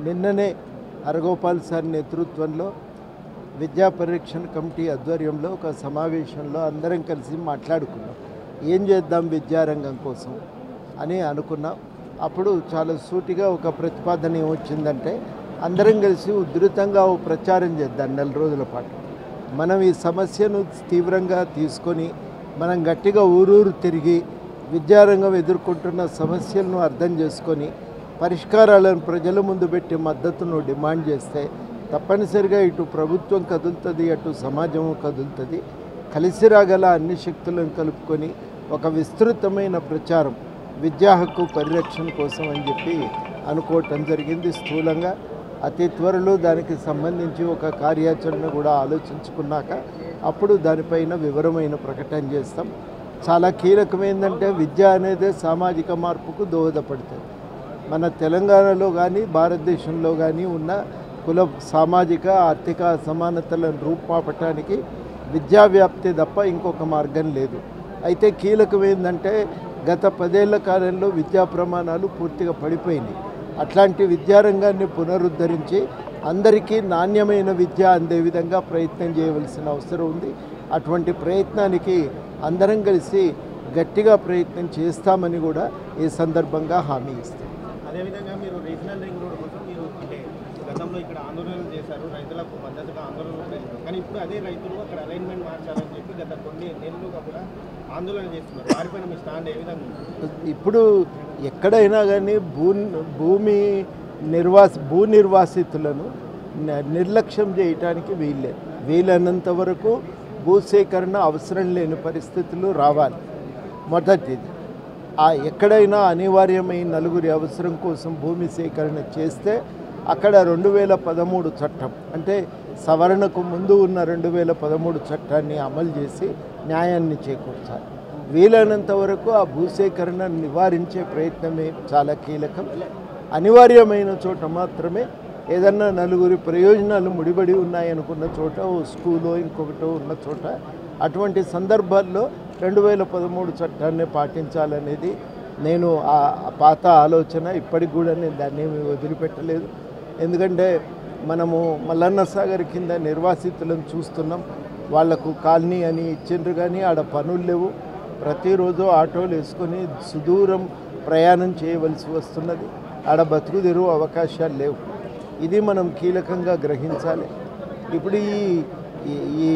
నిన్ననే హరగోపాల్ సార్ నేతృత్వంలో విద్యా పరిరక్షణ కమిటీ ఆధ్వర్యంలో ఒక సమావేశంలో అందరం కలిసి మాట్లాడుకున్నాం ఏం చేద్దాం విద్యారంగం కోసం అని అనుకున్నాం అప్పుడు చాలా సూటిగా ఒక ప్రతిపాదన ఏమొచ్చిందంటే అందరం కలిసి ఉధృతంగా ఓ ప్రచారం చేద్దాం నెల రోజుల పాటు మనం ఈ సమస్యను తీవ్రంగా తీసుకొని మనం గట్టిగా ఊరూరు తిరిగి విద్యారంగం ఎదుర్కొంటున్న సమస్యలను అర్థం చేసుకొని పరిష్కారాలను ప్రజల ముందు పెట్టి మద్దతును డిమాండ్ చేస్తే తప్పనిసరిగా ఇటు ప్రభుత్వం కదులుతుంది అటు సమాజం కదులుతుంది కలిసి రాగల అన్ని శక్తులను కలుపుకొని ఒక విస్తృతమైన ప్రచారం విద్యా హక్కు పరిరక్షణ కోసం అని చెప్పి అనుకోవటం జరిగింది స్థూలంగా అతి త్వరలో దానికి సంబంధించి ఒక కార్యాచరణ కూడా ఆలోచించుకున్నాక అప్పుడు దానిపైన వివరమైన ప్రకటన చేస్తాం చాలా కీలకమైందంటే విద్య అనేది సామాజిక మార్పుకు దోహదపడుతుంది మన తెలంగాణలో కానీ భారతదేశంలో కానీ ఉన్న కుల సామాజిక ఆర్థిక అసమానతలను రూపుమాపటానికి విద్యా వ్యాప్తి తప్ప ఇంకొక మార్గం లేదు అయితే కీలకమైందంటే గత పదేళ్ల కాలంలో విద్యా ప్రమాణాలు పూర్తిగా పడిపోయినాయి అట్లాంటి విద్యారంగాన్ని పునరుద్ధరించి అందరికీ నాణ్యమైన విద్య అందే విధంగా ప్రయత్నం చేయవలసిన అవసరం ఉంది అటువంటి ప్రయత్నానికి అందరం కలిసి గట్టిగా ప్రయత్నం చేస్తామని కూడా ఈ సందర్భంగా హామీ ఇస్తాం అదేవిధంగా మీరు రీజనల్ రింగ్ రోడ్ కోసం మీరు అంటే గతంలో ఇక్కడ ఆందోళనలు చేశారు రైతులకు మద్దతుగా ఆందోళనలు చేశారు కానీ ఇప్పుడు అదే రైతులు అక్కడ అలైన్మెంట్ మార్చాలని చెప్పి గత కొన్ని నెలలుగా కూడా ఆందోళన చేస్తున్నారు వారిపైన మీ స్టాండ్ ఏ విధంగా ఉంది? ఇప్పుడు ఎక్కడైనా కానీ భూ భూమి నిర్వాస భూ నిర్వాసితులను న- నిర్లక్ష్యం చేయటానికి వీల్లేదు వీలైనంత వరకు భూసేకరణ అవసరం లేని పరిస్థితులు రావాలి మొదటిది ఆ ఎక్కడైనా అనివార్యమైన నలుగురి అవసరం కోసం భూమి సేకరణ చేస్తే అక్కడ రెండు వేల పదమూడు చట్టం అంటే సవరణకు ముందు ఉన్న రెండు వేల పదమూడు చట్టాన్ని అమలు చేసి న్యాయాన్ని చేకూర్చాలి వీలైనంత వరకు ఆ భూసేకరణ నివారించే ప్రయత్నమే చాలా కీలకం అనివార్యమైన చోట మాత్రమే ఏదన్నా నలుగురి ప్రయోజనాలు ముడిపడి ఉన్నాయనుకున్న చోట ఓ స్కూలో ఇంకొకటో ఉన్న చోట అటువంటి సందర్భాల్లో రెండు వేల పదమూడు చట్టాన్ని పాటించాలనేది నేను ఆ ఆ పాత ఆలోచన ఇప్పటికి కూడా నేను దాన్ని ఏమీ వదిలిపెట్టలేదు ఎందుకంటే మనము మల్లన్న సాగర్ కింద నిర్వాసితులను చూస్తున్నాం వాళ్లకు కాలనీ అని ఇచ్చిండ్రు కానీ ఆడ పనులు లేవు ప్రతిరోజు ఆటోలు వేసుకొని సుదూరం ప్రయాణం చేయవలసి వస్తున్నది ఆడ బతుకు తెరువు అవకాశాలు లేవు ఇది మనం కీలకంగా గ్రహించాలి ఇప్పుడు ఈ ఈ- ఈ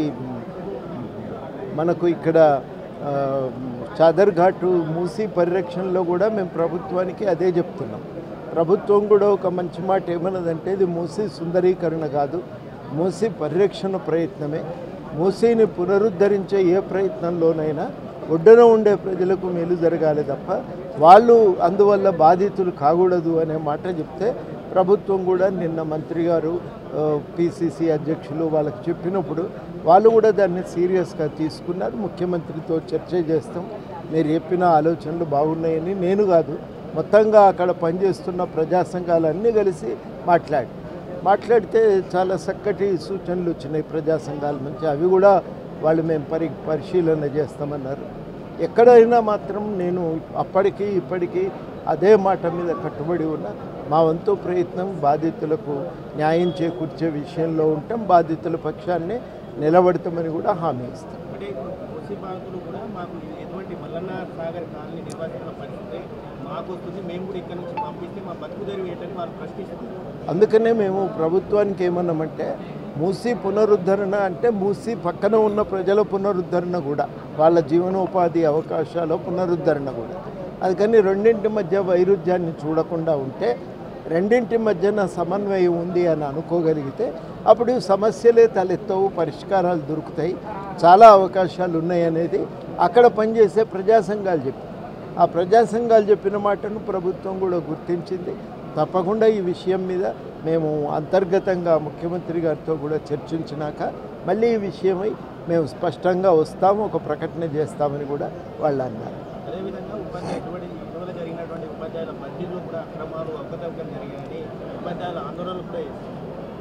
మనకు ఇక్కడ ఆ, చాదర్ ఘాటు మూసి పరిరక్షణలో కూడా మేము ప్రభుత్వానికి అదే చెప్తున్నాం ప్రభుత్వం కూడా ఒక మంచి మాట ఏమన్నదంటే ఇది మూసి సుందరీకరణ కాదు మూసి పరిరక్షణ ప్రయత్నమే మూసీని పునరుద్ధరించే ఏ ప్రయత్నంలోనైనా ఒడ్డున ఉండే ప్రజలకు మేలు జరగాలి తప్ప వాళ్ళు అందువల్ల బాధితులు కాకూడదు అనే మాట చెప్తే ప్రభుత్వం కూడా నిన్న మంత్రి గారు పిసిసి అధ్యక్షులు వాళ్ళకి చెప్పినప్పుడు వాళ్ళు కూడా దాన్ని సీరియస్గా తీసుకున్నారు ముఖ్యమంత్రితో చర్చ చేస్తాం మీరు చెప్పిన ఆలోచనలు బాగున్నాయని నేను కాదు మొత్తంగా అక్కడ పనిచేస్తున్న ప్రజా సంఘాలన్నీ కలిసి మాట్లాడి మాట్లాడితే చాలా చక్కటి సూచనలు వచ్చినాయి ప్రజా సంఘాల నుంచి అవి కూడా వాళ్ళు మేము పరి పరిశీలన చేస్తామన్నారు ఎక్కడైనా మాత్రం నేను అప్పటికి ఇప్పటికీ అదే మాట మీద కట్టుబడి ఉన్నా మా వంతు ప్రయత్నం బాధితులకు న్యాయం చేకూర్చే విషయంలో ఉంటాం బాధితుల పక్షాన్ని నిలబడతామని కూడా హామీ ఇస్తాం అంటే ఇప్పుడు కృషి బాధితులు కూడా మాకు ఎటువంటి మల్లన్న సాగర్ కాలనీ నిర్వాసితుల పరిస్థితి మాకు వస్తుంది మేము కూడా ఇక్కడ నుంచి పంపిస్తే మా బతుకు తెరువు ఏంటని వాళ్ళు ప్రశ్నిస్తున్నారు అందుకనే మేము ప్రభుత్వానికి ఏమన్నామంటే మూసి పునరుద్ధరణ అంటే మూసి పక్కన ఉన్న ప్రజల పునరుద్ధరణ కూడా వాళ్ళ జీవనోపాధి అవకాశాల పునరుద్ధరణ కూడా అందుకని రెండింటి మధ్య వైరుధ్యాన్ని చూడకుండా ఉంటే రెండింటి మధ్యన సమన్వయం ఉంది అని అనుకోగలిగితే అప్పుడు సమస్యలే తలెత్తవు పరిష్కారాలు దొరుకుతాయి చాలా అవకాశాలు ఉన్నాయనేది అక్కడ పనిచేసే ప్రజా సంఘాలు చెప్పి ఆ ప్రజా సంఘాలు చెప్పిన మాటను ప్రభుత్వం కూడా గుర్తించింది తప్పకుండా ఈ విషయం మీద మేము అంతర్గతంగా ముఖ్యమంత్రి గారితో కూడా చర్చించినాక మళ్ళీ ఈ విషయమై మేము స్పష్టంగా వస్తాము ఒక ప్రకటన చేస్తామని కూడా వాళ్ళు అన్నారు అదేవిధంగా ఉపాధ్యాయ ఇటువంటి ఇటీవల జరిగినటువంటి ఉపాధ్యాయుల బదిలీలో కూడా అక్రమాలు అవకతవకలు జరిగాయని ఉపాధ్యాయుల ఆందోళనలు కూడా చేశారు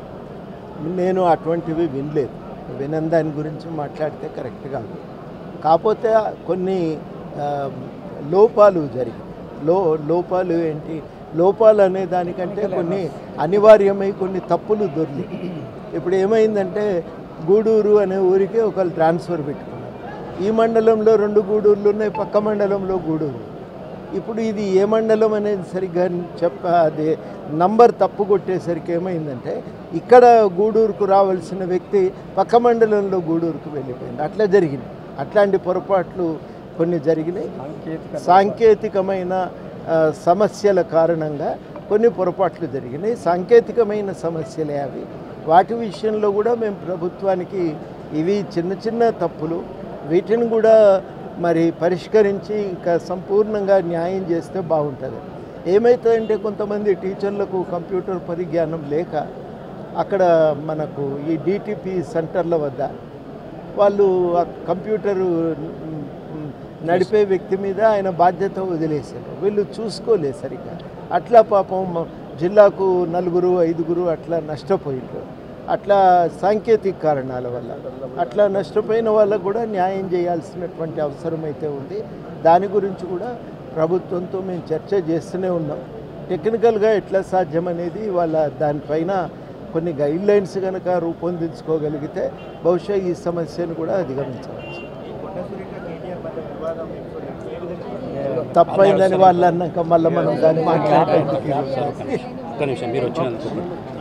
నేను అటువంటివి వినలేదు వినని దాని గురించి మాట్లాడితే కరెక్ట్ కాదు కాకపోతే కొన్ని ఆ, లోపాలు జరిగాయి లో లోపాలు ఏంటి లోపాలు అనే దానికంటే కొన్ని అనివార్యమై కొన్ని తప్పులు దొర్లి ఇప్పుడు ఏమైందంటే గూడూరు అనే ఊరికి ఒకళ్ళు ట్రాన్స్ఫర్ పెట్టుకున్నారు ఈ మండలంలో రెండు గూడూరులు ఉన్నాయి పక్క మండలంలో గూడూరు ఇప్పుడు ఇది ఏ మండలం అనేది సరిగ్గా చెప్ప అది నంబర్ తప్పు కొట్టేసరికి ఏమైందంటే ఇక్కడ గూడూరుకు రావాల్సిన వ్యక్తి పక్క మండలంలో గూడూరుకు వెళ్ళిపోయింది అట్లా జరిగింది అట్లాంటి పొరపాట్లు కొన్ని జరిగినాయి సాంకేతికమైన ఆ, సమస్యల కారణంగా కొన్ని పొరపాట్లు జరిగినాయి సాంకేతికమైన సమస్యలే అవి వాటి విషయంలో కూడా మేము ప్రభుత్వానికి ఇవి చిన్న చిన్న తప్పులు వీటిని కూడా మరి పరిష్కరించి ఇంకా సంపూర్ణంగా న్యాయం చేస్తే బాగుంటుంది ఏమవుతుందంటే కొంతమంది టీచర్లకు కంప్యూటర్ పరిజ్ఞానం లేక అక్కడ మనకు ఈ డిటిపి సెంటర్ల వద్ద వాళ్ళు ఆ కంప్యూటరు మ్, మ్, నడిపే వ్యక్తి మీద ఆయన బాధ్యత వదిలేశారు వీళ్ళు చూసుకోలేదు సరిగ్గా అట్లా పాపం మ- జిల్లాకు నలుగురు ఐదుగురు అట్లా నష్టపోయిండ్రు అట్లా సాంకేతిక కారణాల వల్ల అట్లా నష్టపోయిన వాళ్ళకు కూడా న్యాయం చేయాల్సినటువంటి అవసరం అయితే ఉంది దాని గురించి కూడా ప్రభుత్వంతో మేము చర్చ చేస్తూనే ఉన్నాం టెక్నికల్గా ఎట్లా సాధ్యం అనేది వాళ్ళ దానిపైన కొన్ని గైడ్ లైన్స్ కనుక రూపొందించుకోగలిగితే బహుశా ఈ సమస్యను కూడా అధిగమించవచ్చు ఈ కొండ సురేఖ కేటీఆర్ మధ్య వివాదం ఇప్పుడు ఏ విధంగా తప్పైందని వాళ్ళు అన్నాక మళ్ళీ మనం దాన్ని మాట్లాడటానికి ఒక్క నిమిషం మీరు వచ్చినందుకు